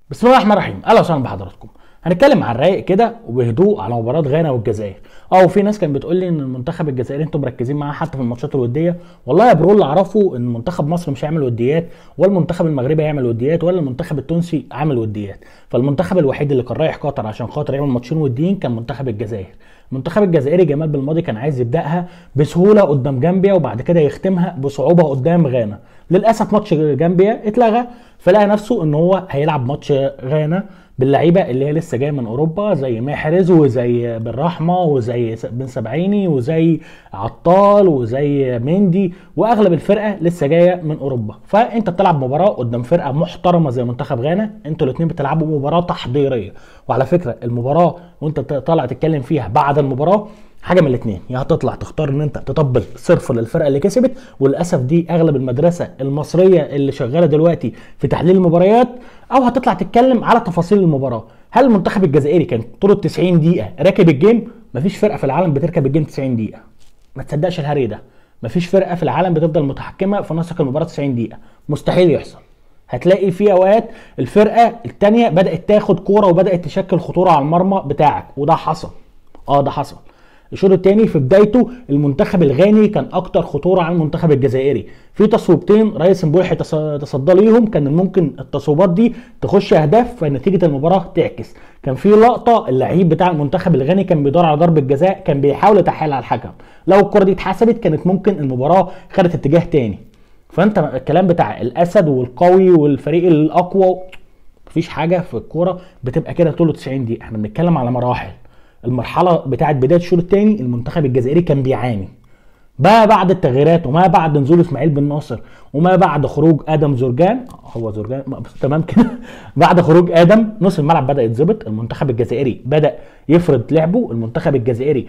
بسم الله الرحمن الرحيم اهلا وسهلا بحضراتكم هنتكلم على الرايق كده وبهدوء على مباراه غانا والجزائر اه وفي ناس كانت بتقول لي ان المنتخب الجزائري انتم مركزين معاه حتى في الماتشات الوديه والله يا برو اللي اعرفه ان منتخب مصر مش هيعمل وديات ولا المنتخب المغربي هيعمل وديات ولا المنتخب التونسي عامل وديات فالمنتخب الوحيد اللي كان رايح قطر عشان خاطر يعمل ماتشين وديين كان منتخب الجزائر المنتخب الجزائري جمال بالماضي كان عايز يبداها بسهوله قدام جامبيا وبعد كده يختمها بصعوبه قدام غانا للاسف ماتش جامبيا اتلغى فلقى نفسه ان هو هيلعب ماتش غانا باللعيبه اللي هي لسه جايه من اوروبا زي محرز وزي بالرحمه وزي بن سبعيني وزي عطال وزي مندي واغلب الفرقه لسه جايه من اوروبا فانت بتلعب مباراه قدام فرقه محترمه زي منتخب غانا انتوا الاثنين بتلعبوا مباراه تحضيريه وعلى فكره المباراه وانت طالع تتكلم فيها بعد المباراه حاجه من الاثنين يا هتطلع تختار ان انت تطبل صرف للفرقه اللي كسبت وللاسف دي اغلب المدرسه المصريه اللي شغاله دلوقتي في تحليل المباريات او هتطلع تتكلم على تفاصيل المباراه هل المنتخب الجزائري كان طول ال 90 دقيقه راكب الجيم مفيش فرقه في العالم بتركب الجيم 90 دقيقه ما تصدقش الهري ده مفيش فرقه في العالم بتفضل متحكمه في نسق المباراه 90 دقيقه مستحيل يحصل هتلاقي في اوقات الفرقه الثانيه بدات تاخد كوره وبدات تشكل خطوره على المرمى بتاعك وده حصل اه ده حصل الشوط الثاني في بدايته المنتخب الغاني كان اكتر خطوره على المنتخب الجزائري في تصويبتين رئيس مبولحي تصدى ليهم كان ممكن التصويبات دي تخش اهداف فنتيجه المباراه تعكس كان في لقطه اللعيب بتاع المنتخب الغاني كان بيدور على ضربه جزاء كان بيحاول يتحايل على الحكم لو الكره دي اتحسبت كانت ممكن المباراه خدت اتجاه تاني فانت الكلام بتاع الاسد والقوي والفريق الاقوى مفيش حاجه في الكوره بتبقى كده طول 90 دقيقه احنا بنتكلم على مراحل المرحله بتاعت بدايه الشوط الثاني المنتخب الجزائري كان بيعاني بقى بعد التغييرات وما بعد نزول اسماعيل بن ناصر وما بعد خروج ادم زرجان هو زرجان تمام كده بعد خروج ادم نص الملعب بدا يتظبط المنتخب الجزائري بدا يفرض لعبه المنتخب الجزائري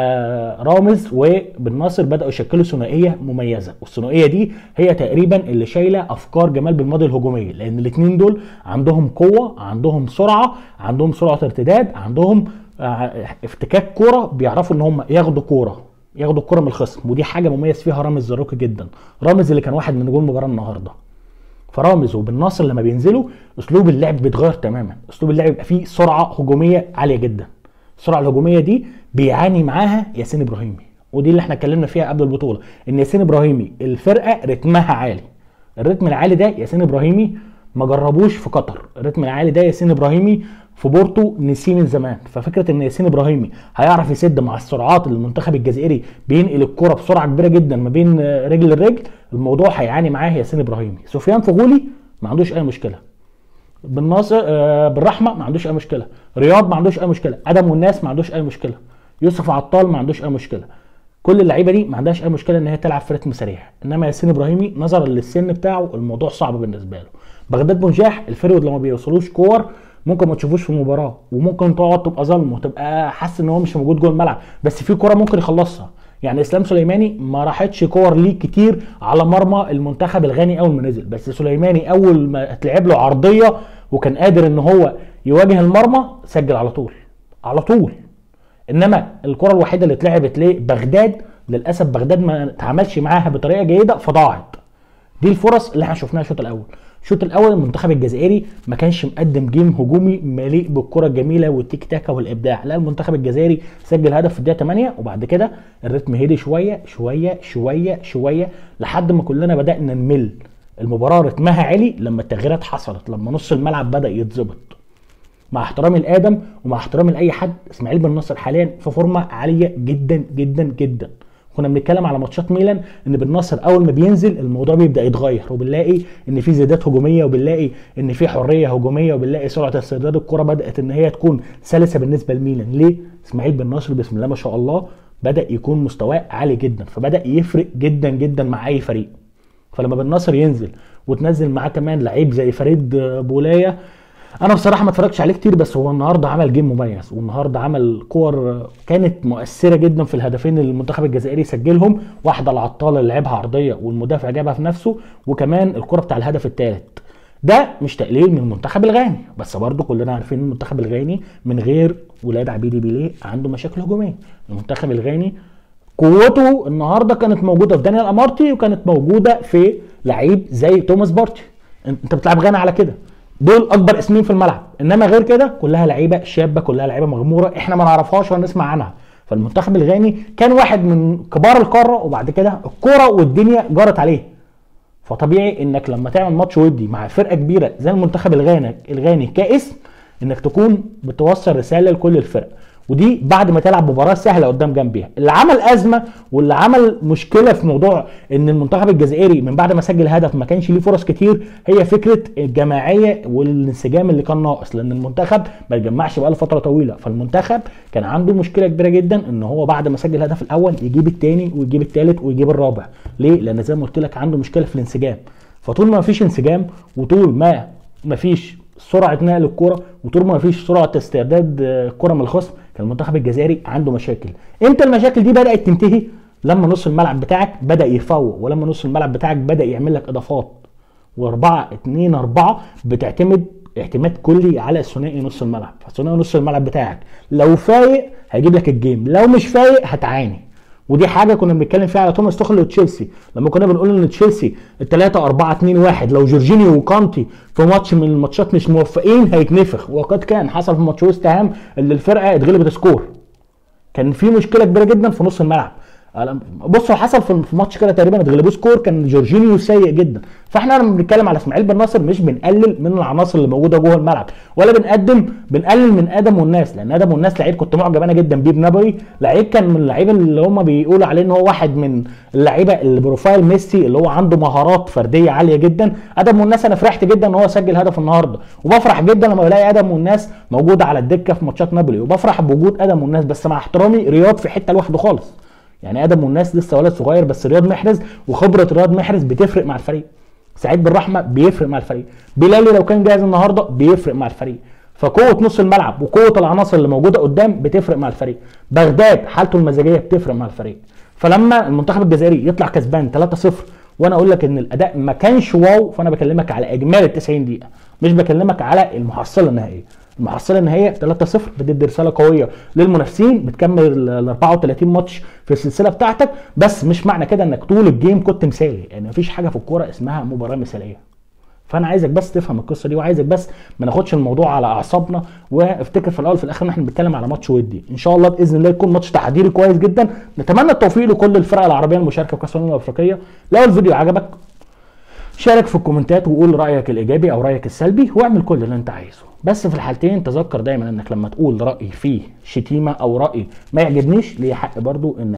آه رامز وبن ناصر بداوا يشكلوا ثنائيه مميزه والثنائيه دي هي تقريبا اللي شايله افكار جمال بالماضي الهجوميه لان الاثنين دول عندهم قوه عندهم سرعه عندهم سرعه ارتداد عندهم افتكاك كوره بيعرفوا ان هم ياخدوا كوره ياخدوا الكوره من الخصم ودي حاجه مميز فيها رامز زاروكي جدا رامز اللي كان واحد من نجوم المباراه النهارده فرامز وبن ناصر لما بينزلوا اسلوب اللعب بيتغير تماما اسلوب اللعب بيبقى فيه سرعه هجوميه عاليه جدا السرعه الهجوميه دي بيعاني معاها ياسين ابراهيمي ودي اللي احنا اتكلمنا فيها قبل البطوله ان ياسين ابراهيمي الفرقه رتمها عالي الرتم العالي ده ياسين ابراهيمي ما جربوش في قطر الرتم العالي ده ياسين ابراهيمي في بورتو نسيه من زمان ففكره ان ياسين ابراهيمي هيعرف يسد مع السرعات اللي المنتخب الجزائري بينقل الكره بسرعه كبيره جدا ما بين رجل لرجل الموضوع هيعاني معاه ياسين ابراهيمي سفيان فغولي ما عندوش اي مشكله بن ناصر آه بالرحمه ما عندوش اي مشكله رياض ما عندوش اي مشكله ادم والناس ما عندوش اي مشكله يوسف عطال ما عندوش اي مشكله كل اللعيبه دي ما عندهاش اي مشكله ان هي تلعب في رتم سريع انما ياسين ابراهيمي نظرا للسن بتاعه الموضوع صعب بالنسبه له بغداد بنجاح الفرود لما بيوصلوش كور ممكن ما تشوفوش في المباراه وممكن تقعد تبقى ظلمه وتبقى حاسس ان هو مش موجود جوه الملعب بس في كوره ممكن يخلصها يعني اسلام سليماني ما راحتش كور ليه كتير على مرمى المنتخب الغاني اول ما نزل بس سليماني اول ما اتلعب له عرضيه وكان قادر ان هو يواجه المرمى سجل على طول على طول انما الكره الوحيده اللي اتلعبت لبغداد للاسف بغداد ما اتعاملش معاها بطريقه جيده فضاعت دي الفرص اللي احنا شفناها الشوط الاول الشوط الاول المنتخب الجزائري ما كانش مقدم جيم هجومي مليء بالكره الجميله والتيك تاكا والابداع لا المنتخب الجزائري سجل هدف في الدقيقه 8 وبعد كده الريتم هدي شويه شويه شويه شويه لحد ما كلنا بدانا نمل المباراه رتمها عالي لما التغييرات حصلت لما نص الملعب بدا يتظبط مع احترامي لادم ومع احترامي لاي حد اسماعيل بن نصر حاليا في فورمه عاليه جدا جدا جدا كنا بنتكلم على ماتشات ميلان ان بن ناصر اول ما بينزل الموضوع بيبدا يتغير وبنلاقي ان في زيادات هجوميه وبنلاقي ان في حريه هجوميه وبنلاقي سرعه استرداد الكره بدات ان هي تكون سلسه بالنسبه لميلان ليه اسماعيل بن ناصر بسم الله ما شاء الله بدا يكون مستواه عالي جدا فبدا يفرق جدا جدا مع اي فريق فلما بن ناصر ينزل وتنزل معاه كمان لعيب زي فريد بولايه انا بصراحه ما اتفرجتش عليه كتير بس هو النهارده عمل جيم مميز والنهارده عمل كور كانت مؤثره جدا في الهدفين اللي المنتخب الجزائري سجلهم واحده العطاله اللي لعبها عرضيه والمدافع جابها في نفسه وكمان الكره بتاع الهدف الثالث ده مش تقليل من المنتخب الغاني بس برضه كلنا عارفين ان المنتخب الغاني من غير ولاد عبيدي بيليه عنده مشاكل هجوميه المنتخب الغاني قوته النهارده كانت موجوده في دانيال امارتي وكانت موجوده في لعيب زي توماس بارتي انت بتلعب غانا على كده دول اكبر اسمين في الملعب انما غير كده كلها لعيبه شابه كلها لعيبه مغموره احنا ما نعرفهاش ولا نسمع عنها فالمنتخب الغاني كان واحد من كبار القاره وبعد كده الكوره والدنيا جرت عليه فطبيعي انك لما تعمل ماتش ودي مع فرقه كبيره زي المنتخب الغاني الغاني كاسم انك تكون بتوصل رساله لكل الفرق ودي بعد ما تلعب مباراه سهله قدام جنبيها اللي عمل ازمه واللي عمل مشكله في موضوع ان المنتخب الجزائري من بعد ما سجل هدف ما كانش ليه فرص كتير هي فكره الجماعيه والانسجام اللي كان ناقص لان المنتخب ما اتجمعش بقاله فتره طويله فالمنتخب كان عنده مشكله كبيره جدا ان هو بعد ما سجل الهدف الاول يجيب الثاني ويجيب الثالث ويجيب الرابع ليه لان زي ما قلت لك عنده مشكله في الانسجام فطول ما مفيش انسجام وطول ما مفيش سرعه نقل الكره وطول ما مفيش سرعه استعداد الكره من الخصم كان المنتخب الجزائري عنده مشاكل امتى المشاكل دي بدات تنتهي لما نص الملعب بتاعك بدا يفوق ولما نص الملعب بتاعك بدا يعمل لك اضافات واربعة اتنين اربعة بتعتمد اعتماد كلي على ثنائي نص الملعب فثنائي نص الملعب بتاعك لو فايق هيجيب لك الجيم لو مش فايق هتعاني ودي حاجه كنا بنتكلم فيها على توماس توخل وتشيلسي لما كنا بنقول ان تشيلسي الثلاثة 4 2 1 لو جورجينيو وكانتي في ماتش من الماتشات مش موفقين هيتنفخ وقد كان حصل في ماتش ويست هام اللي الفرقه اتغلبت سكور كان في مشكله كبيره جدا في نص الملعب بصوا حصل في ماتش كده تقريبا اتغلبوه سكور كان جورجينيو سيء جدا فاحنا لما بنتكلم على اسماعيل بن ناصر مش بنقلل من العناصر اللي موجوده جوه الملعب ولا بنقدم بنقلل من ادم والناس لان ادم والناس لعيب كنت معجب انا جدا بيه بنابولي لعيب كان من اللعيبه اللي هم بيقولوا عليه ان هو واحد من اللعيبه اللي بروفايل ميسي اللي هو عنده مهارات فرديه عاليه جدا ادم والناس انا فرحت جدا ان هو سجل هدف النهارده وبفرح جدا لما بلاقي ادم والناس موجوده على الدكه في ماتشات نابولي وبفرح بوجود ادم والناس بس مع احترامي رياض في حته لوحده خالص يعني ادم والناس لسه ولد صغير بس رياض محرز وخبره رياض محرز بتفرق مع الفريق سعيد بالرحمه بيفرق مع الفريق بلالي لو كان جاهز النهارده بيفرق مع الفريق فقوه نص الملعب وقوه العناصر اللي موجوده قدام بتفرق مع الفريق بغداد حالته المزاجيه بتفرق مع الفريق فلما المنتخب الجزائري يطلع كسبان 3-0 وانا اقول لك ان الاداء ما كانش واو فانا بكلمك على اجمالي 90 دقيقه مش بكلمك على المحصله النهائيه المحصله النهائيه 3-0 بتدي رساله قويه للمنافسين بتكمل ال 34 ماتش في السلسله بتاعتك بس مش معنى كده انك طول الجيم كنت مثالي يعني مفيش حاجه في الكوره اسمها مباراه مثاليه فانا عايزك بس تفهم القصه دي وعايزك بس ما ناخدش الموضوع على اعصابنا وافتكر في الاول في الاخر ان احنا بنتكلم على ماتش ودي ان شاء الله باذن الله يكون ماتش تحضيري كويس جدا نتمنى التوفيق لكل الفرق العربيه المشاركه في كاس الامم الافريقيه لو الفيديو عجبك شارك في الكومنتات وقول رايك الايجابي او رايك السلبي واعمل كل اللي انت عايزه بس في الحالتين تذكر دايما انك لما تقول راي فيه شتيمه او راي ما يعجبنيش ليه حق برضو ان